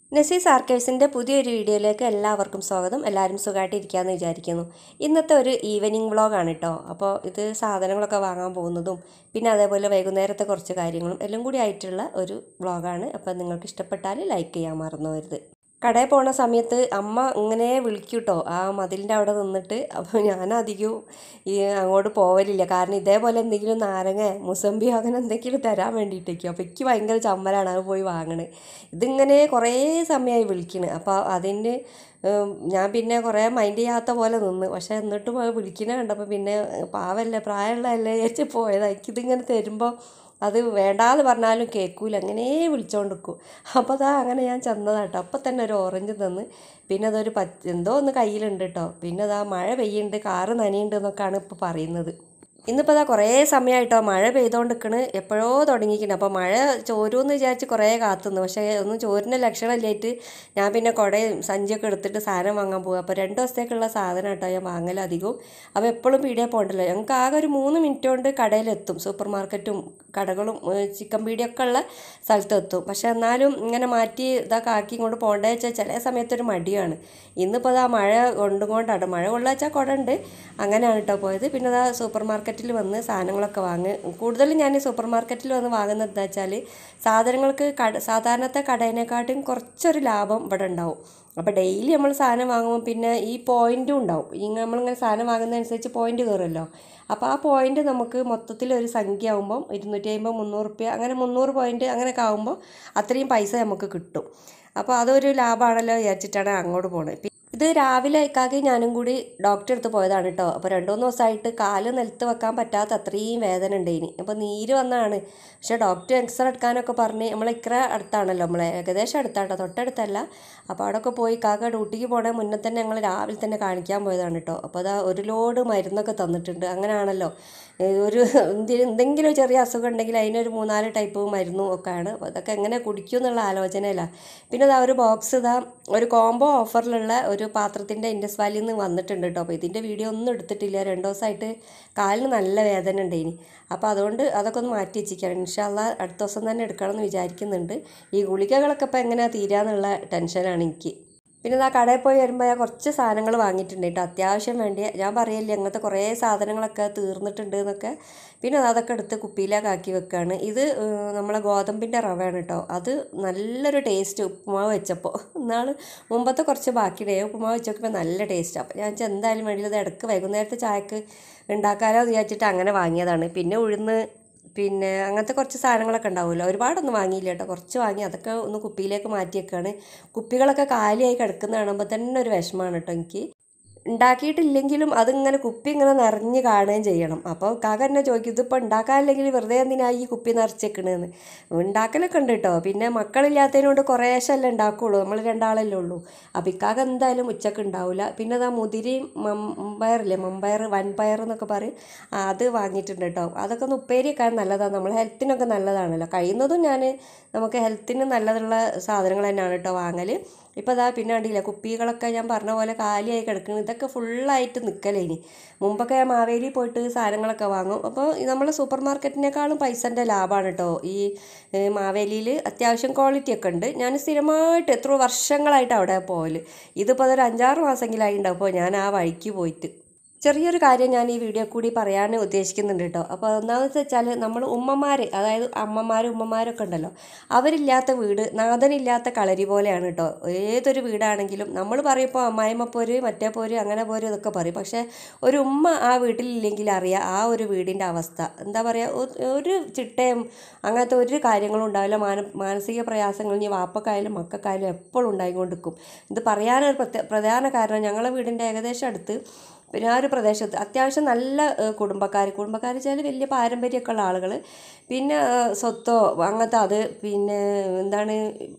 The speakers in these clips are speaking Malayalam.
നസീസ് ആർക്കൈവ്സിൻ്റെ പുതിയൊരു വീഡിയോയിലേക്ക് എല്ലാവർക്കും സ്വാഗതം എല്ലാവരും സുഖമായിട്ട് ഇരിക്കാമെന്ന് വിചാരിക്കുന്നു ഇന്നത്തെ ഒരു ഈവനിങ് വ്ളോഗാണ് കേട്ടോ അപ്പോൾ ഇത് സാധനങ്ങളൊക്കെ വാങ്ങാൻ പോകുന്നതും പിന്നെ അതേപോലെ വൈകുന്നേരത്തെ കുറച്ച് കാര്യങ്ങളും എല്ലാം കൂടി ആയിട്ടുള്ള ഒരു വ്ളോഗാണ് അപ്പോൾ നിങ്ങൾക്ക് ഇഷ്ടപ്പെട്ടാൽ ലൈക്ക് ചെയ്യാൻ മറന്നു വരുത് കടയിൽ പോണ സമയത്ത് അമ്മ ഇങ്ങനെ വിളിക്കും കേട്ടോ ആ മതിലിൻ്റെ അവിടെ നിന്നിട്ട് അപ്പോൾ ഞാൻ അധികവും ഈ അങ്ങോട്ട് പോവലില്ല കാരണം ഇതേപോലെ എന്തെങ്കിലും നാരങ്ങ മുസമ്പിയോ അങ്ങനെ എന്തെങ്കിലും തരാൻ വേണ്ടിയിട്ടേക്കും അപ്പോൾ എനിക്ക് ഭയങ്കര ചമ്മലാണ് അത് പോയി വാങ്ങണത് ഇതിങ്ങനെ കുറേ സമയമായി വിളിക്കണ് അപ്പോൾ അതിന് ഉം, ഞാൻ പിന്നെ കുറേ മൈൻഡ് ചെയ്യാത്ത പോലെ നിന്ന് പക്ഷേ എന്നിട്ടും അത് വിളിക്കണ കണ്ടപ്പോൾ പിന്നെ പാവല്ലേ പ്രായമുള്ളതല്ലേ വിചാരിച്ച് പോയതാണ് എനിക്കിതിങ്ങനെ തരുമ്പോൾ അത് വേണ്ടാന്ന് പറഞ്ഞാലും കേൾക്കൂല അങ്ങനെ വിളിച്ചോണ്ടിരിക്കും അപ്പോൾ അതാ അങ്ങനെ ഞാൻ ചെന്നതാട്ടോ അപ്പോൾ തന്നെ ഒരു ഓറഞ്ച് തന്ന് പിന്നെ അതൊരു പച്ച എന്തോ ഒന്ന് കയ്യിലുണ്ട് കേട്ടോ പിന്നെ അതാ മഴ പെയ്യുന്നുണ്ട് കാറ് നനയുണ്ട് എന്നൊക്കെയാണ് ഇപ്പോൾ പറയുന്നത് ഇന്നിപ്പോൾ അതാ കുറേ സമയമായിട്ടോ മഴ പെയ്തുകൊണ്ടിരിക്കണ് എപ്പോഴോ തുടങ്ങിയിരിക്കണം അപ്പോൾ മഴ ചോരുമെന്ന് വിചാരിച്ച് കുറേ കാത്തുനിന്നു പക്ഷേ ഒന്നും ചോരിൻ്റെ ലക്ഷണമില്ലായിട്ട് ഞാൻ പിന്നെ കുടയും സഞ്ചിയൊക്കെ എടുത്തിട്ട് സാധനം വാങ്ങാൻ പോകും അപ്പോൾ രണ്ട് ദിവസത്തേക്കുള്ള സാധനം കേട്ടോ ഞാൻ വാങ്ങലധികവും അപ്പോൾ എപ്പോഴും പീടിയെ പോകണ്ടല്ലോ ഞങ്ങൾക്ക് ആകെ ഒരു മൂന്ന് മിനിറ്റ് കൊണ്ട് കടയിലെത്തും സൂപ്പർ മാർക്കറ്റും കടകളും ഏഹ് ചിക്കൻ പീടിയൊക്കെ ഉള്ള സ്ഥലത്തെത്തും പക്ഷെ എന്നാലും ഇങ്ങനെ മാറ്റി ഇതൊക്കെ ആക്കി കൊണ്ട് പോകേണ്ടത് വെച്ചാൽ ചില സമയത്തൊരു മടിയാണ് ഇന്നിപ്പോൾ അതാ മഴ കൊണ്ടും കൊണ്ടാണ് മഴ കൊള്ളുക വെച്ചാൽ കുട ഉണ്ട് അങ്ങനെയാണ് കേട്ടോ പോയത് പിന്നെ അതാ സൂപ്പർ മാർക്കറ്റിൽ വന്ന് സാധനങ്ങളൊക്കെ വാങ്ങി കൂടുതലും ഞാൻ സൂപ്പർ മാർക്കറ്റിൽ വന്ന് വാങ്ങുന്നത് എന്താ വെച്ചാൽ സാധനങ്ങൾക്ക് കട സാധാരണത്തെ കടേനെക്കാട്ടും കുറച്ചൊരു ലാഭം ഇവിടെ ഉണ്ടാവും അപ്പോൾ ഡെയിലി നമ്മൾ സാധനം വാങ്ങുമ്പോൾ പിന്നെ ഈ പോയിൻറ്റും ഉണ്ടാവും ഈ നമ്മളിങ്ങനെ സാധനം വാങ്ങുന്നതനുസരിച്ച് പോയിൻറ്റ് കയറുമല്ലോ അപ്പോൾ ആ പോയിൻറ്റ് നമുക്ക് മൊത്തത്തിൽ ഒരു സംഖ്യ ആകുമ്പം ഇരുന്നൂറ്റി അമ്പത് മുന്നൂറ് റുപ്യ അങ്ങനെ മുന്നൂറ് പോയിൻറ്റ് അങ്ങനെയൊക്കെ ആകുമ്പോൾ അത്രയും പൈസ നമുക്ക് കിട്ടും അപ്പോൾ അതൊരു ലാഭമാണല്ലോ വിചാരിച്ചിട്ടാണ് അങ്ങോട്ട് പോണത് ഇത് രാവിലെ ഇക്കാക്കി ഞാനും കൂടി ഡോക്ടറെ അടുത്ത് പോയതാണ് കേട്ടോ അപ്പോൾ രണ്ട് മൂന്ന് ദിവസമായിട്ട് കാല് നിലത്ത് വെക്കാൻ പറ്റാത്ത അത്രയും വേദന ഉണ്ട് ഇനി അപ്പോൾ നീര് വന്നതാണ് പക്ഷേ ഡോക്ടർ എക്സ്റേ എടുക്കാനൊക്കെ പറഞ്ഞ് നമ്മളെ ഇക്ര അടുത്താണല്ലോ നമ്മളെ ഏകദേശം അടുത്താട്ടോ തൊട്ടടുത്തല്ല അപ്പോൾ അവിടെയൊക്കെ പോയി കാക്ക ഡ്യൂട്ടിക്ക് പോണേ മുന്നേ തന്നെ ഞങ്ങൾ രാവിലെ തന്നെ കാണിക്കാൻ പോയതാണ് കേട്ടോ അപ്പോൾ അതാ ഒരു ലോഡ് മരുന്നൊക്കെ തന്നിട്ടുണ്ട് അങ്ങനെയാണല്ലോ ഏ, ഒരു എന്തെങ്കിലും എന്തെങ്കിലും ചെറിയ അസുഖം ഉണ്ടെങ്കിൽ അതിനൊരു മൂന്നാല് ടൈപ്പ് മരുന്നും ഒക്കെയാണ് അപ്പോൾ അതൊക്കെ എങ്ങനെ കുടിക്കും എന്നുള്ള ആലോചനയിലാണ് പിന്നെ ഇതാ ഒരു ബോക്സ് ഇതാ ഒരു കോംബോ ഓഫറിലുള്ള ഒരു പാത്രത്തിൻ്റെ ഇൻഡസ് വാലിയിൽ നിന്ന് വന്നിട്ടുണ്ട് കേട്ടോ അപ്പോൾ ഇതിൻ്റെ വീഡിയോ ഒന്നും എടുത്തിട്ടില്ല രണ്ട് ദിവസമായിട്ട് കാലിന് നല്ല വേദന ഉണ്ട് ഇനി അപ്പോൾ അതുകൊണ്ട് അതൊക്കെ ഒന്ന് മാറ്റി വെച്ചിരിക്കുകയാണ് ഇൻഷാല്ല അടുത്ത ദിവസം തന്നെ എടുക്കണം എന്ന് വിചാരിക്കുന്നുണ്ട് ഈ ഗുളികകളൊക്കെ ഇപ്പോൾ എങ്ങനെയാണ് തീരാന്നുള്ള ടെൻഷനാണ് എനിക്ക് പിന്നെ ആ കടയിൽ പോയി വരുമ്പോൾ ഞാൻ കുറച്ച് സാധനങ്ങൾ വാങ്ങിയിട്ടുണ്ട് കേട്ടോ അത്യാവശ്യം വേണ്ടിയ ഞാൻ പറയല്ലേ അങ്ങനത്തെ കുറേ സാധനങ്ങളൊക്കെ തീർന്നിട്ടുണ്ട് എന്നൊക്കെ പിന്നെ അതൊക്കെ എടുത്ത് കുപ്പിയിലേക്ക് ആക്കി വെക്കുകയാണ് ഇത് ഏഹ്, നമ്മളെ ഗോതമ്പിൻ്റെ റവയാണ് കേട്ടോ അത് നല്ലൊരു ടേസ്റ്റ് ഉപ്പുമാവ് വെച്ചപ്പോൾ എന്നാൽ മുമ്പത്തെ കുറച്ച് ബാക്കിയിടേ ഉപ്പുമാവ് വെച്ചപ്പോൾ നല്ല ടേസ്റ്റ് അപ്പോൾ ഞാൻ വെച്ചാൽ എന്തായാലും വേണ്ടിയത് ഇടയ്ക്ക് വൈകുന്നേരത്തെ ചായക്ക് ഉണ്ടാക്കാലോ എന്ന് വിചാരിച്ചിട്ട് അങ്ങനെ വാങ്ങിയതാണ് പിന്നെ ഉഴുന്ന് പിന്നെ അങ്ങനത്തെ കുറച്ച് സാധനങ്ങളൊക്കെ ഉണ്ടാവുമല്ലോ ഒരുപാടൊന്നും വാങ്ങിയില്ല കേട്ടോ കുറച്ച് വാങ്ങി അതൊക്കെ ഒന്ന് കുപ്പിയിലേക്ക് മാറ്റി വെക്കുകയാണ് കുപ്പികളൊക്കെ കാലിയായി കിടക്കുന്ന കാണുമ്പോൾ തന്നെ ഒരു വിഷമമാണ് കേട്ടോ എനിക്ക് ഉണ്ടാക്കിയിട്ടില്ലെങ്കിലും അതിങ്ങനെ കുപ്പി ഇങ്ങനെ നിറഞ്ഞ് കാണുകയും ചെയ്യണം അപ്പോൾ കാക്ക എന്നെ ചോദിക്കും ഇതിപ്പോൾ ഉണ്ടാക്കാനില്ലെങ്കിൽ വെറുതെ എന്തിനായി ഈ കുപ്പി നിറച്ചേക്കണേന്ന് ഉണ്ടാക്കലൊക്കെ ഉണ്ട് കേട്ടോ പിന്നെ മക്കളില്ലാത്തതിനോട് കുറേശ്ശല്ലേ ഉണ്ടാക്കുള്ളൂ നമ്മൾ രണ്ടാളല്ലേ ഉള്ളൂ അപ്പോൾ ഇക്കാക്ക എന്തായാലും ഉച്ചക്ക് ഉണ്ടാവില്ല പിന്നെ അതാ മുതിരി മമ്പയറില്ലേ മമ്പയർ വൻപയർ എന്നൊക്കെ പറയും ആ, അത് വാങ്ങിയിട്ടുണ്ട് കേട്ടോ അതൊക്കെ ഒന്ന് ഉപ്പേരിയൊക്കെ നല്ലതാണ് നമ്മൾ ഹെൽത്തിനൊക്കെ നല്ലതാണല്ലോ കഴിയുന്നതും ഞാൻ നമുക്ക് ഹെൽത്തിന് നല്ലതുള്ള സാധനങ്ങൾ തന്നെയാണ് കേട്ടോ വാങ്ങൽ ഇപ്പോൾ അതാ പിന്നെ കണ്ടില്ല കുപ്പികളൊക്കെ ഞാൻ പറഞ്ഞ പോലെ കാലിയായി കിടക്കുന്നു ഇതൊക്കെ ഫുള്ളായിട്ട് നിൽക്കലേ ഇനി മുമ്പൊക്കെ ഞാൻ മാവേലി പോയിട്ട് സാധനങ്ങളൊക്കെ വാങ്ങും അപ്പോൾ നമ്മൾ സൂപ്പർ മാർക്കറ്റിനേക്കാളും പൈസൻ്റെ ലാഭമാണ് കേട്ടോ ഈ ഏ, മാവേലിയിൽ അത്യാവശ്യം ക്വാളിറ്റി ഒക്കെ ഉണ്ട് ഞാൻ സ്ഥിരമായിട്ട് എത്ര വർഷങ്ങളായിട്ട് അവിടെ പോകൽ ഇതിപ്പോൾ അതൊരു അഞ്ചാറ് മാസമെങ്കിലായി ഉണ്ടാവും അപ്പോൾ ഞാൻ ആ വഴിക്ക് പോയിട്ട് ചെറിയൊരു കാര്യം ഞാൻ ഈ വീഡിയോ കൂടി പറയാൻ ഉദ്ദേശിക്കുന്നുണ്ട് കേട്ടോ അപ്പോൾ ഒന്നാമത് വെച്ചാൽ നമ്മൾ ഉമ്മമാർ അതായത് അമ്മമാർ ഉമ്മമാരൊക്കെ ഉണ്ടല്ലോ അവരില്ലാത്ത വീട് നാഥനില്ലാത്ത കളരി പോലെയാണ് കേട്ടോ ഏതൊരു വീടാണെങ്കിലും നമ്മൾ പറയുമ്പോൾ അമ്മായിമ്മ പോര് മറ്റേ പോര് അങ്ങനെ പോര് ഇതൊക്കെ പറയും പക്ഷേ ഒരു ഉമ്മ ആ വീട്ടിലില്ലെങ്കിൽ അറിയാം ആ ഒരു വീടിൻ്റെ അവസ്ഥ എന്താ പറയുക ഒ- ഒരു ചിട്ടയും അങ്ങനത്തെ ഒരു കാര്യങ്ങളും ഉണ്ടാവില്ല മാന മാനസിക പ്രയാസങ്ങൾ ഇനി വാപ്പക്കായാലും മക്കൾക്കായാലും എപ്പോഴും ഉണ്ടായിക്കൊണ്ടിരിക്കും ഇത് പറയാനൊരു പ്രത്യ പ്രധാന കാരണം ഞങ്ങളെ വീടിൻ്റെ ഏകദേശം അടുത്ത് പിന്നെ ആ ഒരു പ്രദേശത്ത് അത്യാവശ്യം നല്ല കുടുംബക്കാർ കുടുംബക്കാർ വെച്ചാൽ വലിയ പാരമ്പര്യമൊക്കെ ഉള്ള ആളുകൾ പിന്നെ ആ, സ്വത്തോ അങ്ങനത്തെ അത് പിന്നെ എന്താണ്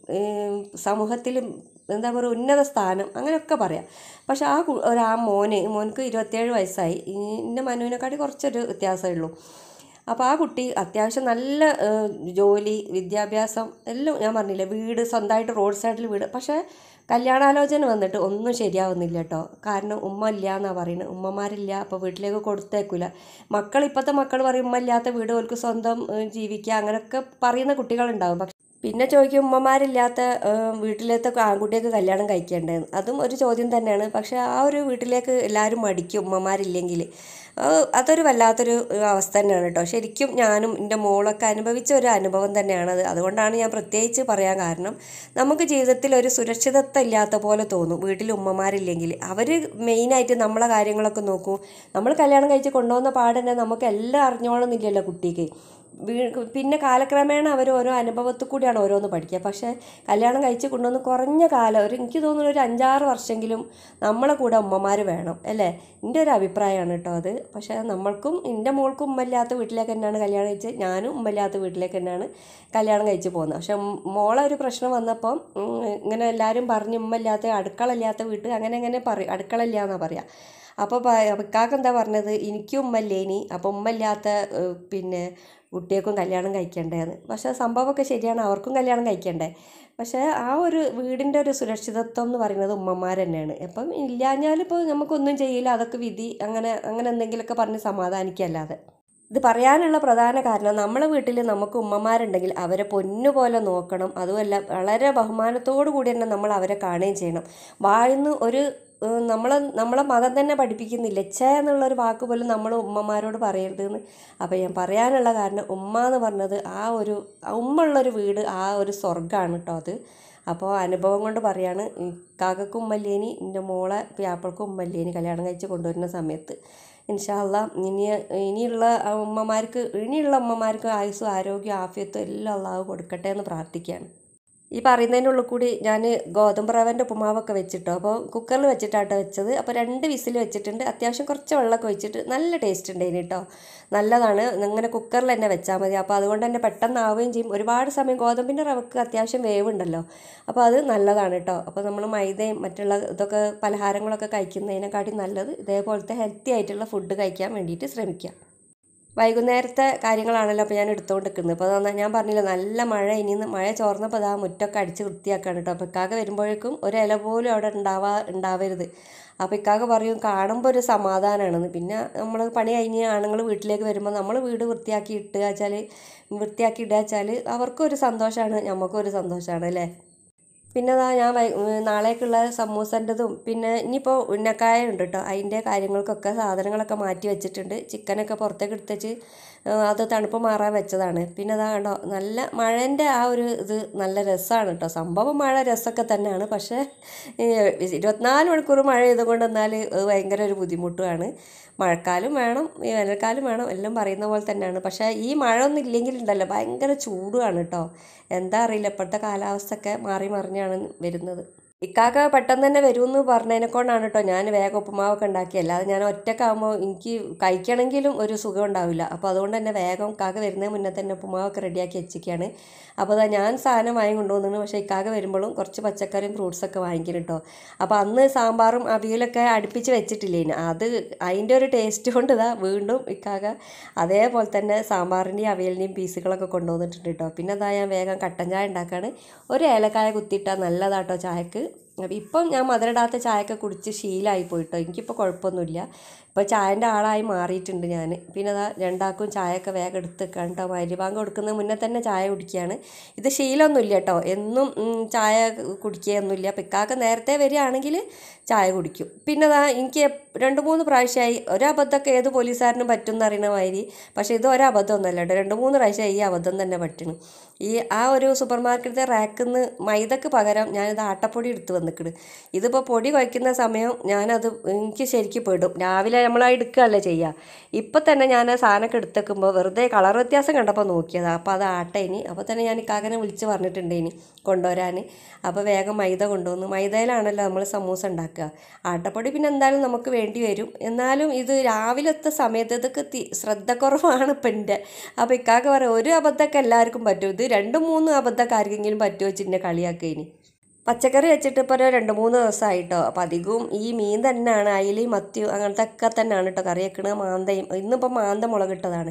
സമൂഹത്തിൽ എന്താ പറയുക ഉന്നത സ്ഥാനം അങ്ങനെയൊക്കെ പറയാം പക്ഷെ ആ കു- ഒരു ആ മോന് മോനക്ക് ഇരുപത്തേഴ് വയസ്സായി എൻ്റെ മനുവിനെക്കാട്ടി കുറച്ചൊരു വ്യത്യാസമേ ഉള്ളൂ അപ്പോൾ ആ കുട്ടി അത്യാവശ്യം നല്ല ഏഹ്, ജോലി വിദ്യാഭ്യാസം എല്ലാം ഞാൻ പറഞ്ഞില്ലേ വീട് സ്വന്തമായിട്ട് റോഡ് സൈഡിൽ വീട് പക്ഷേ കല്യാണാലോചന വന്നിട്ട് ഒന്നും ശരിയാവുന്നില്ല കേട്ടോ കാരണം ഉമ്മ ഇല്ല എന്നാണ് പറയുന്നത് ഉമ്മമാരില്ല അപ്പോൾ വീട്ടിലേക്ക് കൊടുത്തേക്കില്ല മക്കൾ ഇപ്പോഴത്തെ മക്കൾ പറയും ഉമ്മ ഇല്ലാത്ത വീട് ഓർക്ക് സ്വന്തം ഏഹ്, ജീവിക്കുക അങ്ങനെയൊക്കെ പറയുന്ന കുട്ടികളുണ്ടാവും പക്ഷെ പിന്നെ ചോദിക്കും ഉമ്മമാരില്ലാത്ത ഏഹ്, വീട്ടിലത്തെ ആൺകുട്ടിയൊക്കെ കല്യാണം കഴിക്കേണ്ടതെന്ന് അതും ഒരു ചോദ്യം തന്നെയാണ് പക്ഷേ ആ ഒരു വീട്ടിലേക്ക് എല്ലാവരും മടിക്കും ഉമ്മമാരില്ലെങ്കിൽ ഏഹ്, അതൊരു വല്ലാത്തൊരു ഏഹ്, അവസ്ഥ തന്നെയാണ് കേട്ടോ ശരിക്കും ഞാനും എൻ്റെ മോളൊക്കെ അനുഭവിച്ച ഒരു അനുഭവം തന്നെയാണത് അതുകൊണ്ടാണ് ഞാൻ പ്രത്യേകിച്ച് പറയാൻ കാരണം നമുക്ക് ജീവിതത്തിൽ ഒരു സുരക്ഷിതത്വം ഇല്ലാത്ത പോലെ തോന്നും വീട്ടിൽ ഉമ്മമാരില്ലെങ്കിൽ അവർ മെയിനായിട്ട് നമ്മളെ കാര്യങ്ങളൊക്കെ നോക്കും നമ്മൾ കല്യാണം കഴിച്ച് കൊണ്ടുപോകുന്ന പാടന്നെ നമുക്ക് എല്ലാം അറിഞ്ഞോളന്നില്ലല്ലോ കുട്ടിക്ക് വീ- പിന്നെ കാലക്രമേണ അവർ ഓരോ അനുഭവത്തിൽ കൂടിയാണ് ഓരോന്ന് പഠിക്കുക പക്ഷേ കല്യാണം കഴിച്ച് കൊണ്ടുവന്ന് കുറഞ്ഞ കാലം ഒരു എനിക്ക് തോന്നുന്നു ഒരു അഞ്ചാറ് വർഷമെങ്കിലും നമ്മളെ കൂടെ ഉമ്മമാർ വേണം അല്ലേ എൻ്റെ ഒരു അഭിപ്രായമാണ് കേട്ടോ അത് പക്ഷേ നമ്മൾക്കും എൻ്റെ മോൾക്കും ഉമ്മയില്ലാത്ത വീട്ടിലേക്ക് തന്നെയാണ് കല്യാണം കഴിച്ച് ഞാനും ഉമ്മയില്ലാത്ത വീട്ടിലേക്ക് തന്നെയാണ് കല്യാണം കഴിച്ച് പോകുന്നത് പക്ഷേ ഉം മോളെ ഒരു പ്രശ്നം വന്നപ്പം ഉം, ഇങ്ങനെ എല്ലാവരും പറഞ്ഞ് ഉമ്മയില്ലാത്ത അടുക്കളയില്ലാത്ത വീട്ട് അങ്ങനെ അങ്ങനെ പറയും അടുക്കളയില്ല എന്നാണ് പറയുക അപ്പോൾ ഇക്കാക്ക് എന്താ പറഞ്ഞത് എനിക്കും ഉമ്മല്ലേനി അപ്പോൾ ഉമ്മയില്ലാത്ത ഏഹ്, പിന്നെ കുട്ടികൾക്കും കല്യാണം കഴിക്കണ്ടേന്ന് പക്ഷേ സംഭവമൊക്കെ ശരിയാണ് അവർക്കും കല്യാണം കഴിക്കണ്ടേ പക്ഷേ ആ ഒരു വീടിൻ്റെ ഒരു സുരക്ഷിതത്വം എന്ന് പറയുന്നത് ഉമ്മമാർ തന്നെയാണ് അപ്പം ഇല്ലാഞ്ഞാൽ ഇപ്പോൾ നമുക്കൊന്നും ചെയ്യില്ല അതൊക്കെ വിധി അങ്ങനെ അങ്ങനെ എന്തെങ്കിലുമൊക്കെ പറഞ്ഞ് സമാധാനിക്കല്ലാതെ ഇത് പറയാനുള്ള പ്രധാന കാരണം നമ്മളെ വീട്ടിൽ നമുക്ക് ഉമ്മമാരുണ്ടെങ്കിൽ അവരെ പൊന്നുപോലെ നോക്കണം അതുമല്ല വളരെ ബഹുമാനത്തോടു കൂടി തന്നെ നമ്മൾ അവരെ കാണുകയും ചെയ്യണം വായിന്ന് ഒരു ഏഹ്, നമ്മളെ നമ്മളെ മതം തന്നെ പഠിപ്പിക്കുന്നില്ല ഛേ എന്നുള്ളൊരു വാക്ക് പോലും നമ്മൾ ഉമ്മമാരോട് പറയരുതെന്ന് അപ്പോൾ ഞാൻ പറയാനുള്ള കാരണം ഉമ്മ എന്ന് പറഞ്ഞത് ആ ഒരു ആ ഉമ്മ ഉള്ളൊരു വീട് ആ ഒരു സ്വർഗ്ഗമാണ് കേട്ടോ അത് അപ്പോൾ അനുഭവം കൊണ്ട് പറയാണ് കാക്കക്കും ഉമ്മല്ലേനി എൻ്റെ മോളെ പിയാപ്പിൾക്കും ഉമ്മല്ലേനി കല്യാണം കഴിച്ച് കൊണ്ടുവരുന്ന സമയത്ത് ഇൻഷാല്ല ഇനി ഇനിയുള്ള ഉമ്മമാർക്ക് ഇനിയുള്ള ഉമ്മമാർക്ക് ആയുസ്സും ആരോഗ്യം ആഫിയത്തും എല്ലാം അള്ളാഹു കൊടുക്കട്ടെ എന്ന് പ്രാർത്ഥിക്കുകയാണ് ഈ പറയുന്നതിനുള്ളിൽ കൂടി ഞാൻ ഗോതമ്പ് റവൻ്റെ ഉപ്പുമാവൊക്കെ വെച്ചിട്ടോ അപ്പോൾ കുക്കറിൽ വെച്ചിട്ടാട്ടോ വെച്ചത് അപ്പോൾ രണ്ട് വിസിൽ വെച്ചിട്ടുണ്ട് അത്യാവശ്യം കുറച്ച് വെള്ളമൊക്കെ ഒഴിച്ചിട്ട് നല്ല ടേസ്റ്റ് ഉണ്ട് കേട്ടോ നല്ലതാണ് ഇങ്ങനെ കുക്കറിൽ തന്നെ വെച്ചാൽ മതി അപ്പോൾ അതുകൊണ്ട് തന്നെ പെട്ടെന്ന് ആവുകയും ചെയ്യും ഒരുപാട് സമയം ഗോതമ്പിൻ്റെ റവക്ക് അത്യാവശ്യം വേവുണ്ടല്ലോ അപ്പോൾ അത് നല്ലതാണ് കേട്ടോ അപ്പോൾ നമ്മൾ മൈദയും മറ്റുള്ള ഇതൊക്കെ പലഹാരങ്ങളൊക്കെ കഴിക്കുന്നതിനെക്കാട്ടി നല്ലത് ഇതേപോലത്തെ ഹെൽത്തി ആയിട്ടുള്ള ഫുഡ് കഴിക്കാൻ വേണ്ടിയിട്ട് ശ്രമിക്കുക വൈകുന്നേരത്തെ കാര്യങ്ങളാണല്ലോ അപ്പോൾ ഞാൻ എടുത്തുകൊണ്ട് നിൽക്കുന്നത് അപ്പോൾ അതാ ഞാൻ പറഞ്ഞില്ല നല്ല മഴ ഇനിന്ന് മഴ ചോർന്നപ്പോൾ അതാ മുറ്റൊക്കെ അടിച്ച് വൃത്തിയാക്കാണ് കേട്ടോ അപ്പോൾ ഇക്കാക്ക വരുമ്പോഴേക്കും ഒരു ഇല പോലും അവിടെ ഉണ്ടാവാ ഉണ്ടാവരുത് അപ്പോൾ ഇക്കാക്ക പറയും കാണുമ്പോൾ ഒരു സമാധാനമാണെന്ന് പിന്നെ നമ്മൾ പണി കഴിഞ്ഞ് ആണുങ്ങൾ വീട്ടിലേക്ക് വരുമ്പോൾ നമ്മൾ വീട് വൃത്തിയാക്കി ഇട്ടുക വെച്ചാൽ വൃത്തിയാക്കി ഇടുക വെച്ചാൽ അവർക്കൊരു സന്തോഷമാണ് നമുക്കൊരു സന്തോഷമാണ് അല്ലേ പിന്നെ അതാ ഞാൻ വൈ നാളേക്കുള്ള സമൂസൻ്റെതും പിന്നെ ഇനിയിപ്പോൾ ഉന്നക്കായ ഉണ്ട് കേട്ടോ അതിൻ്റെ കാര്യങ്ങൾക്കൊക്കെ സാധനങ്ങളൊക്കെ മാറ്റി വെച്ചിട്ടുണ്ട് ചിക്കനൊക്കെ പുറത്തേക്ക് എടുത്തുവെച്ച് അത് തണുപ്പ് മാറാൻ വെച്ചതാണ് പിന്നെ അതാ കണ്ടോ നല്ല മഴേൻ്റെ ആ ഒരു ഇത് നല്ല രസമാണ് കേട്ടോ സംഭവം മഴ രസമൊക്കെ തന്നെയാണ് പക്ഷേ ഈ ഇരുപത്തിനാല് മണിക്കൂർ മഴ ചെയ്തുകൊണ്ട് എന്നാൽ ഭയങ്കര ഒരു ബുദ്ധിമുട്ടുമാണ് മഴക്കാലം വേണം ഈ വേനൽക്കാലം വേണം എല്ലാം പറയുന്ന പോലെ തന്നെയാണ് പക്ഷേ ഈ മഴ ഒന്നും ഇല്ലെങ്കിലുണ്ടല്ലോ ഭയങ്കര ചൂടുമാണ് കേട്ടോ എന്താ അറിയില്ല ഇപ്പോഴത്തെ കാലാവസ്ഥയൊക്കെ മാറി മറിഞ്ഞാണ് വരുന്നത് ഇക്കാക്ക പെട്ടെന്ന് തന്നെ വരുമെന്ന് പറഞ്ഞതിനെ കൊണ്ടാണ് കേട്ടോ ഞാൻ വേഗം ഉപ്പുമാവൊക്കെ ഉണ്ടാക്കി അല്ലാതെ ഞാൻ ഒറ്റക്കാകുമ്പോൾ എനിക്ക് കഴിക്കണമെങ്കിലും ഒരു സുഖം ഉണ്ടാവില്ല അപ്പോൾ അതുകൊണ്ട് തന്നെ വേഗം കാക്ക വരുന്നതിന് മുന്നേ തന്നെ ഉപ്പുമാവൊക്കെ റെഡിയാക്കി വെച്ചിരിക്കുകയാണ് അപ്പോൾ അതാ ഞാൻ സാധനം വാങ്ങി കൊണ്ടുവന്നു പക്ഷേ ഇക്കാക്ക വരുമ്പോഴും കുറച്ച് പച്ചക്കറിയും ഫ്രൂട്ട്സൊക്കെ വാങ്ങിക്കും കേട്ടോ അപ്പോൾ അന്ന് സാമ്പാറും അവിയലൊക്കെ അടുപ്പിച്ച് വെച്ചിട്ടില്ലേന് അത് അതിൻ്റെ ഒരു ടേസ്റ്റ് കൊണ്ട് ഇതാ വീണ്ടും ഇക്കാക്ക അതേപോലെ തന്നെ സാമ്പാറിൻ്റെയും അവിയലിൻ്റെയും പീസുകളൊക്കെ കൊണ്ടുവന്നിട്ടുണ്ട് കേട്ടോ പിന്നെ അതാ ഞാൻ വേഗം കട്ടൻ ചായ ഉണ്ടാക്കുകയാണ് ഒരു ഏലക്കായ കുത്തിയിട്ടാൽ നല്ലതാട്ടോ ചായക്ക് അപ്പം ഇപ്പം ഞാൻ മധുരടാത്ത ചായയൊക്കെ കുടിച്ച് ശീലമായി പോയിട്ടോ എനിക്കിപ്പോൾ കുഴപ്പമൊന്നുമില്ല ഇപ്പോൾ ചായൻ്റെ ആളായി മാറിയിട്ടുണ്ട് ഞാൻ പിന്നെ അതാ രണ്ടാക്കും ചായയൊക്കെ വേഗം എടുത്ത് വെക്കാം കേട്ടോ മരുഭാഗം കൊടുക്കുന്ന മുന്നേ തന്നെ ചായ കുടിക്കുകയാണ് ഇത് ശീലമൊന്നുമില്ല കേട്ടോ എന്നും ഉം, ചായ കുടിക്കുകയൊന്നുമില്ല അപ്പം ഇക്കാക്ക നേരത്തെ വരികയാണെങ്കിൽ ചായ കുടിക്കും പിന്നെ അതാ എനിക്ക് എപ്- രണ്ട് മൂന്ന് പ്രാവശ്യമായി ഒരബദ്ധമൊക്കെ ഏത് പോലീസുകാരനും പറ്റും എന്നറിയണ മാതിരി പക്ഷേ ഇത് ഒരബദ്ധമൊന്നുമല്ല കേട്ടോ രണ്ട് മൂന്ന് പ്രാവശ്യമായി ഈ അബദ്ധം തന്നെ പറ്റണം ഈ ആ ഒരു സൂപ്പർ മാർക്കറ്റിലെ റാക്കിൽ നിന്ന് മൈദക്ക് പകരം ഞാനിത് ആട്ടപ്പൊടി എടുത്ത് വന്നിക്കണ് ഇതിപ്പോൾ പൊടി കുഴക്കുന്ന സമയം ഞാനത് എനിക്ക് ശരിക്കും പെടും രാവിലെ നമ്മൾ എടുക്കുകയല്ലേ ചെയ്യുക ഇപ്പം തന്നെ ഞാൻ ആ സാധനമൊക്കെ എടുത്തേക്കുമ്പോൾ വെറുതെ കളർ വ്യത്യാസം കണ്ടപ്പോൾ നോക്കിയതാണ് അപ്പോൾ അത് ആട്ട ഇനി അപ്പോൾ തന്നെ ഞാൻ ഇക്കാകനെ വിളിച്ച് പറഞ്ഞിട്ടുണ്ട് ഇനി കൊണ്ടുവരാൻ അപ്പോൾ വേഗം മൈദ കൊണ്ടുവന്നു മൈദയിലാണല്ലോ നമ്മൾ സമൂസ ഉണ്ടാക്കുക ആട്ടപ്പൊടി പിന്നെ എന്തായാലും നമുക്ക് വേണ്ടി വരും എന്നാലും ഇത് രാവിലത്തെ സമയത്ത് ഇതൊക്കെ തി ശ്രദ്ധക്കുറവാണ് ഇപ്പം എൻ്റെ അപ്പോൾ ഇക്കാക്ക പറയാം ഒരു അബദ്ധമൊക്കെ എല്ലാവർക്കും പറ്റും ഇത് രണ്ടും മൂന്നും അബദ്ധമൊക്കെ ആർക്കെങ്കിലും പറ്റുമോ വെച്ച് എന്നെ കളിയാക്കുക ഇനി പച്ചക്കറി വെച്ചിട്ട് ഇപ്പോൾ ഒരു രണ്ട് മൂന്ന് ദിവസമായിട്ടോ അപ്പോൾ അധികവും ഈ മീൻ തന്നെയാണ് അയിലയും മത്തിയും അങ്ങനത്തെ ഒക്കെ തന്നെയാണ് കേട്ടോ കറി വെക്കണത് മാന്തയും ഇന്നിപ്പോൾ മാന്ത മുളകിട്ടതാണ്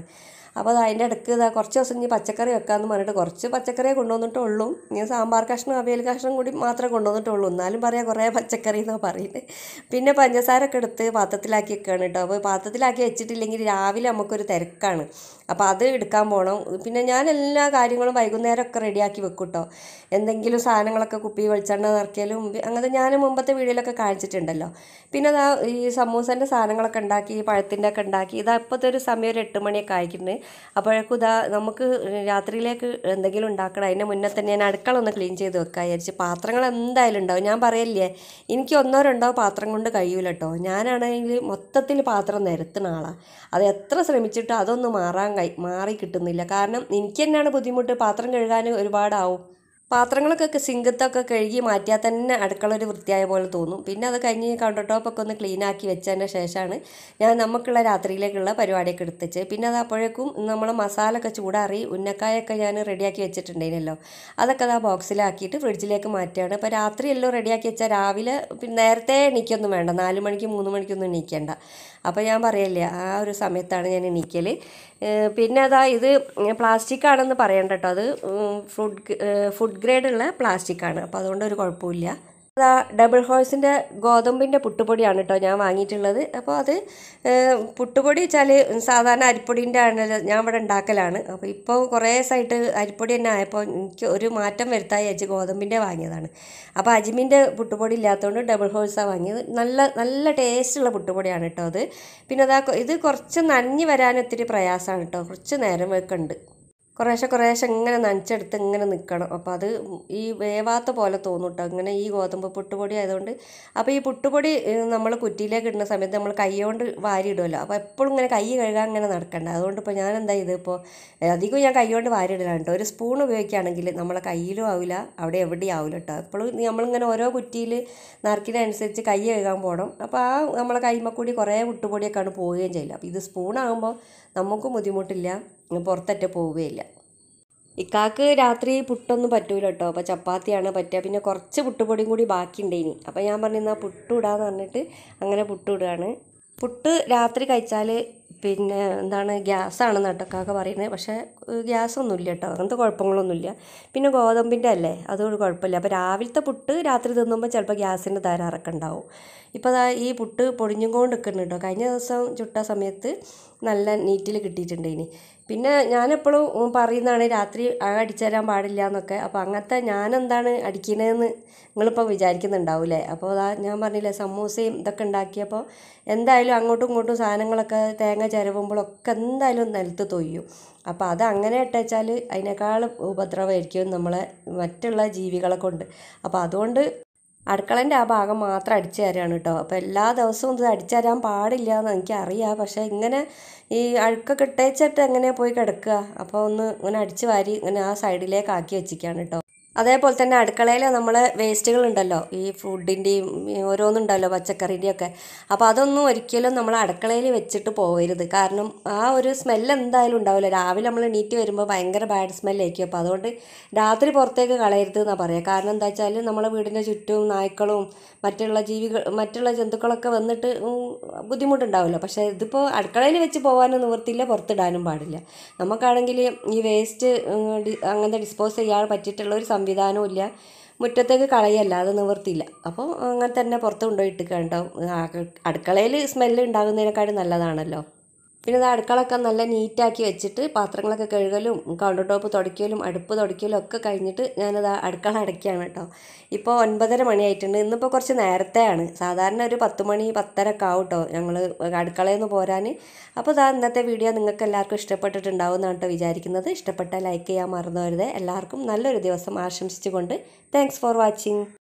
അപ്പോൾ അത് അതിൻ്റെ ഇടയ്ക്ക് ഇതാ കുറച്ച് ദിവസം ഇനി പച്ചക്കറി വെക്കാമെന്ന് പറഞ്ഞിട്ട് കുറച്ച് പച്ചക്കറിയെ കൊണ്ടുവന്നിട്ടുള്ളൂ ഇനി സാമ്പാർ കഷ്ണം അവിയൽ കഷ്ണം കൂടി മാത്രമേ കൊണ്ടുവന്നിട്ടുള്ളൂ എന്നാലും പറയാം കുറേ പച്ചക്കറി എന്നാണ് പറയുന്നത് പിന്നെ പഞ്ചസാര ഒക്കെ എടുത്ത് പാത്രത്തിലാക്കി വെക്കുകയാണ് കേട്ടോ അപ്പോൾ പാത്രത്തിലാക്കി വെച്ചിട്ടില്ലെങ്കിൽ രാവിലെ നമുക്കൊരു തിരക്കാണ് അപ്പോൾ അത് എടുക്കാൻ പോകണം പിന്നെ ഞാൻ എല്ലാ കാര്യങ്ങളും വൈകുന്നേരം ഒക്കെ റെഡിയാക്കി വെക്കും കേട്ടോ എന്തെങ്കിലും സാധനങ്ങളൊക്കെ കുപ്പി വെളിച്ചെണ്ണ നിറയ്ക്കലും അങ്ങനത്തെ ഞാൻ മുമ്പത്തെ വീഡിയോയിലൊക്കെ കാണിച്ചിട്ടുണ്ടല്ലോ പിന്നെ അതാ ഈ സമൂസൻ്റെ സാധനങ്ങളൊക്കെ ഉണ്ടാക്കി പഴത്തിൻ്റെ ഒക്കെ ഉണ്ടാക്കി ഇതാ ഇപ്പോഴത്തെ ഒരു സമയം ഒരു എട്ട് മണിയൊക്കെ ആയിട്ടുണ്ട് അപ്പോഴേക്കും ഇതാ നമുക്ക് രാത്രിയിലേക്ക് എന്തെങ്കിലും ഉണ്ടാക്കണം അതിൻ്റെ മുന്നേ തന്നെ ഞാൻ അടുക്കള ഒന്ന് ക്ലീൻ ചെയ്ത് വെക്കാൻ വിചാരിച്ച് പാത്രങ്ങൾ എന്തായാലും ഉണ്ടാവും ഞാൻ പറയില്ലേ എനിക്ക് ഒന്നോ രണ്ടോ പാത്രം കൊണ്ട് കഴിയൂല കേട്ടോ ഞാനാണെങ്കിൽ മൊത്തത്തിൽ പാത്രം നിരത്തുന്ന ആളാണ് അത് എത്ര ശ്രമിച്ചിട്ടും അതൊന്നും മാറാൻ കൈ മാറി കിട്ടുന്നില്ല കാരണം എനിക്ക് തന്നെയാണ് ബുദ്ധിമുട്ട് പാത്രം കഴുകാൻ ഒരുപാടാവും പാത്രങ്ങളൊക്കെ സിങ്കത്തൊക്കെ കഴുകി മാറ്റിയാൽ തന്നെ അടുക്കള ഒരു വൃത്തിയായ പോലെ തോന്നും പിന്നെ അത് കഴിഞ്ഞ് കൗണ്ടർ ടോപ്പൊക്കെ ഒന്ന് ക്ലീൻ ആക്കി വെച്ചതിന് ശേഷമാണ് ഞാൻ നമുക്കുള്ള രാത്രിയിലേക്കുള്ള പരിപാടിയൊക്കെ എടുത്തുവെച്ച് പിന്നെ അത് അപ്പോഴേക്കും നമ്മൾ മസാല ഒക്കെ ചൂടാറി ഉന്നക്കായൊക്കെ ഞാൻ റെഡിയാക്കി വെച്ചിട്ടുണ്ടായിരുന്നല്ലോ അതൊക്കെ അത് ആ ബോക്സിലാക്കിയിട്ട് ഫ്രിഡ്ജിലേക്ക് മാറ്റുകയാണ് ഇപ്പോൾ രാത്രി എല്ലാം റെഡിയാക്കി വെച്ചാൽ രാവിലെ പിന്നെ നേരത്തെ എണീക്കൊന്നും വേണ്ട നാല് മണിക്ക് മൂന്ന് മണിക്കൊന്നും എണീക്കേണ്ട അപ്പോൾ ഞാൻ പറയല്ലേ ആ ഒരു സമയത്താണ് ഞാൻ എണീക്കൽ പിന്നെ അതാ ഇത് പ്ലാസ്റ്റിക് ആണെന്ന് പറയണ്ട കേട്ടോ അത് ഫുഡ് ഫുഡ് ഗ്രേഡുള്ള പ്ലാസ്റ്റിക് ആണ് അപ്പോൾ അതുകൊണ്ട് ഒരു കുഴപ്പമില്ല അതാ ഡബിൾ ഹോഴ്സിൻ്റെ ഗോതമ്പിൻ്റെ പുട്ടുപൊടിയാണ് കേട്ടോ ഞാൻ വാങ്ങിയിട്ടുള്ളത് അപ്പോൾ അത് പുട്ടുപൊടി വെച്ചാൽ സാധാരണ അരിപ്പൊടിൻ്റെ ആണല്ലോ ഞാൻ ഇവിടെ ഉണ്ടാക്കലാണ് അപ്പോൾ ഇപ്പോൾ കുറേ ദിവസമായിട്ട് അരിപ്പൊടി തന്നെ ആയപ്പോൾ എനിക്ക് ഒരു മാറ്റം വരുത്താൻ വെച്ച് ഗോതമ്പിൻ്റെ വാങ്ങിയതാണ് അപ്പോൾ അജിമിൻ്റെ പുട്ടുപൊടി ഇല്ലാത്തതുകൊണ്ട് ഡബിൾ ഹോഴ്സാണ് വാങ്ങിയത് നല്ല നല്ല ടേസ്റ്റുള്ള പുട്ടുപൊടിയാണ് കേട്ടോ അത് പിന്നെ അതാ ഇത് കുറച്ച് നനഞ്ഞ് വരാൻ ഒത്തിരി പ്രയാസമാണ് കേട്ടോ കുറച്ച് നേരം വെക്കുന്നുണ്ട് കുറേശ്ശെ കുറേശ്ശെ ഇങ്ങനെ നനച്ചെടുത്ത് ഇങ്ങനെ നിൽക്കണം അപ്പോൾ അത് ഈ വേവാത്ത പോലെ തോന്നും കേട്ടോ ഇങ്ങനെ ഈ ഗോതമ്പ് പുട്ടുപൊടി ആയതുകൊണ്ട് അപ്പോൾ ഈ പുട്ടുപൊടി നമ്മൾ കുറ്റിയിലേക്ക് ഇടുന്ന സമയത്ത് നമ്മൾ കൈ കൊണ്ട് വാരിയിടുമല്ലോ അപ്പോൾ എപ്പോഴും ഇങ്ങനെ കൈ കഴുകാൻ ഇങ്ങനെ നടക്കണ്ട അതുകൊണ്ട് ഇപ്പോൾ ഞാൻ എന്താ ഇത് ഇപ്പോൾ അധികം ഞാൻ കൈ കൊണ്ട് വാരിയിടലാണ് കേട്ടോ ഒരു സ്പൂൺ ഉപയോഗിക്കുകയാണെങ്കിൽ നമ്മളെ കയ്യിലും ആവില്ല അവിടെ എവിടെയും ആവില്ല കേട്ടോ എപ്പോഴും നമ്മളിങ്ങനെ ഓരോ കുറ്റിയിൽ നറുക്കിനനുസരിച്ച് കൈ കഴുകാൻ പോകണം അപ്പോൾ ആ നമ്മളെ കൈമക്കൂടി കുറേ പുട്ടുപൊടിയൊക്കെയാണ് പോവുകയും ചെയ്യില്ല അപ്പോൾ ഇത് സ്പൂണാകുമ്പോൾ നമുക്കും ബുദ്ധിമുട്ടില്ല പുറത്തറ്റ പോവുകയില്ല ഇക്കാക്ക് രാത്രി പുട്ടൊന്നും പറ്റൂല കേട്ടോ അപ്പോൾ ചപ്പാത്തിയാണ് പറ്റുക പിന്നെ കുറച്ച് പുട്ടുപൊടിയും കൂടി ബാക്കിയുണ്ടേനി അപ്പോൾ ഞാൻ പറഞ്ഞാൽ പുട്ടിടാന്ന് പറഞ്ഞിട്ട് അങ്ങനെ പുട്ടിടുകയാണ് പുട്ട് രാത്രി കഴിച്ചാൽ പിന്നെ എന്താണ് ഗ്യാസാണെന്ന് കേട്ടോ കാക്ക പറയുന്നത് പക്ഷേ ഗ്യാസൊന്നുമില്ല കേട്ടോ അങ്ങനത്തെ കുഴപ്പങ്ങളൊന്നുമില്ല പിന്നെ ഗോതമ്പിൻ്റെ അല്ലേ അതുകൊണ്ട് കുഴപ്പമില്ല അപ്പോൾ രാവിലത്തെ പുട്ട് രാത്രി തിന്നുമ്പോൾ ചിലപ്പോൾ ഗ്യാസിൻ്റെ ധാരാറൊക്കെ ഉണ്ടാവും ഇപ്പോൾ അതാ ഈ പുട്ട് പൊടിഞ്ഞും കൊണ്ട് നിൽക്കുന്നുണ്ട് കേട്ടോ കഴിഞ്ഞ ദിവസം ചുട്ട സമയത്ത് നല്ല നീറ്റിൽ കിട്ടിയിട്ടുണ്ട് ഇനി പിന്നെ ഞാനെപ്പോഴും പറയുന്നതാണ് രാത്രി അക അടിച്ചു തരാൻ പാടില്ല എന്നൊക്കെ അപ്പോൾ അങ്ങനത്തെ ഞാനെന്താണ് അടിക്കണതെന്ന് നിങ്ങളിപ്പോൾ വിചാരിക്കുന്നുണ്ടാവില്ലേ അപ്പോൾ അതാ ഞാൻ പറഞ്ഞില്ലേ സമൂസയും ഇതൊക്കെ ഉണ്ടാക്കിയപ്പോൾ എന്തായാലും അങ്ങോട്ടും ഇങ്ങോട്ടും സാധനങ്ങളൊക്കെ തേങ്ങ ചിരവുമ്പോഴൊക്കെ എന്തായാലും നിലത്ത് തൊയ്യും അപ്പോൾ അത് അങ്ങനെ ഇട്ടുവെച്ചാൽ അതിനേക്കാൾ ഉപദ്രവമായിരിക്കും നമ്മളെ മറ്റുള്ള ജീവികളെ കൊണ്ട് അപ്പോൾ അതുകൊണ്ട് അടുക്കളൻ്റെ ആ ഭാഗം മാത്രം അടിച്ചു തരാണ് കേട്ടോ അപ്പോൾ എല്ലാ ദിവസവും ഇത് അടിച്ചു തരാൻ പാടില്ല എന്ന് എനിക്കറിയാം പക്ഷേ ഇങ്ങനെ ഈ അഴുക്കൊക്കെ ഇട്ടേച്ചിട്ട് എങ്ങനെ പോയി കിടക്കുക അപ്പോൾ ഒന്ന് ഇങ്ങനെ അടിച്ചു വാരി ഇങ്ങനെ ആ സൈഡിലേക്ക് ആക്കി വെച്ചിരിക്കുകയാണ് കേട്ടോ അതേപോലെ തന്നെ അടുക്കളയിൽ നമ്മൾ വേസ്റ്റുകൾ ഉണ്ടല്ലോ ഈ ഫുഡിൻ്റെയും ഓരോന്നുണ്ടല്ലോ പച്ചക്കറിൻ്റെയും ഒക്കെ അപ്പോൾ അതൊന്നും ഒരിക്കലും നമ്മൾ അടുക്കളയിൽ വെച്ചിട്ട് പോകരുത് കാരണം ആ ഒരു സ്മെല്ല് എന്തായാലും ഉണ്ടാവില്ല രാവിലെ നമ്മൾ എണീറ്റ് വരുമ്പോൾ ഭയങ്കര ബാഡ് സ്മെല്ലായിരിക്കും അപ്പോൾ അതുകൊണ്ട് രാത്രി പുറത്തേക്ക് കളയരുത് എന്നാണ് പറയുക കാരണം എന്താ വെച്ചാൽ നമ്മളെ വീടിൻ്റെ ചുറ്റും നായ്ക്കളും മറ്റുള്ള ജീവികൾ മറ്റുള്ള ജന്തുക്കളൊക്കെ വന്നിട്ട് ബുദ്ധിമുട്ടുണ്ടാവില്ല പക്ഷേ ഇതിപ്പോൾ അടുക്കളയിൽ വെച്ച് പോകാനും നിവൃത്തിയില്ല പുറത്തിടാനും പാടില്ല നമുക്കാണെങ്കിൽ ഈ വേസ്റ്റ് അങ്ങനത്തെ ഡിസ്പോസ് ചെയ്യാൻ പറ്റിയിട്ടുള്ള ഒരു സംവിധാനവും ഇല്ല മുറ്റത്തേക്ക് കളയല്ല അത് നിവർത്തിയില്ല അപ്പോൾ അങ്ങനെ തന്നെ പുറത്ത് കൊണ്ടുപോയിട്ട് കണ്ടോ അടുക്കളയിൽ സ്മെല്ല് ഉണ്ടാകുന്നതിനേക്കാളും നല്ലതാണല്ലോ പിന്നെ ഇത് അടുക്കളൊക്കെ നല്ല നീറ്റാക്കി വെച്ചിട്ട് പാത്രങ്ങളൊക്കെ കഴുകലും കൗണ്ടർ ടോപ്പ് തുടയ്ക്കലും അടുപ്പ് തുടയ്ക്കലും ഒക്കെ കഴിഞ്ഞിട്ട് ഞാനത് അടുക്കള അടയ്ക്കുകയാണ് കേട്ടോ ഇപ്പോൾ ഒൻപതര മണിയായിട്ടുണ്ട് ഇന്നിപ്പോൾ കുറച്ച് നേരത്തെയാണ് സാധാരണ ഒരു പത്ത് മണി പത്തര ഒക്കെ ആവും കേട്ടോ ഞങ്ങൾ അടുക്കളയിൽ നിന്ന് പോരാൻ അപ്പോൾ ഇതാ ഇന്നത്തെ വീഡിയോ നിങ്ങൾക്ക് എല്ലാവർക്കും ഇഷ്ടപ്പെട്ടിട്ടുണ്ടാവും എന്നാണ് കേട്ടോ വിചാരിക്കുന്നത് ഇഷ്ടപ്പെട്ടാൽ ലൈക്ക് ചെയ്യാൻ മറന്നു വരുത് എല്ലാവർക്കും നല്ലൊരു ദിവസം ആശംസിച്ചുകൊണ്ട് താങ്ക്സ് ഫോർ വാച്ചിങ്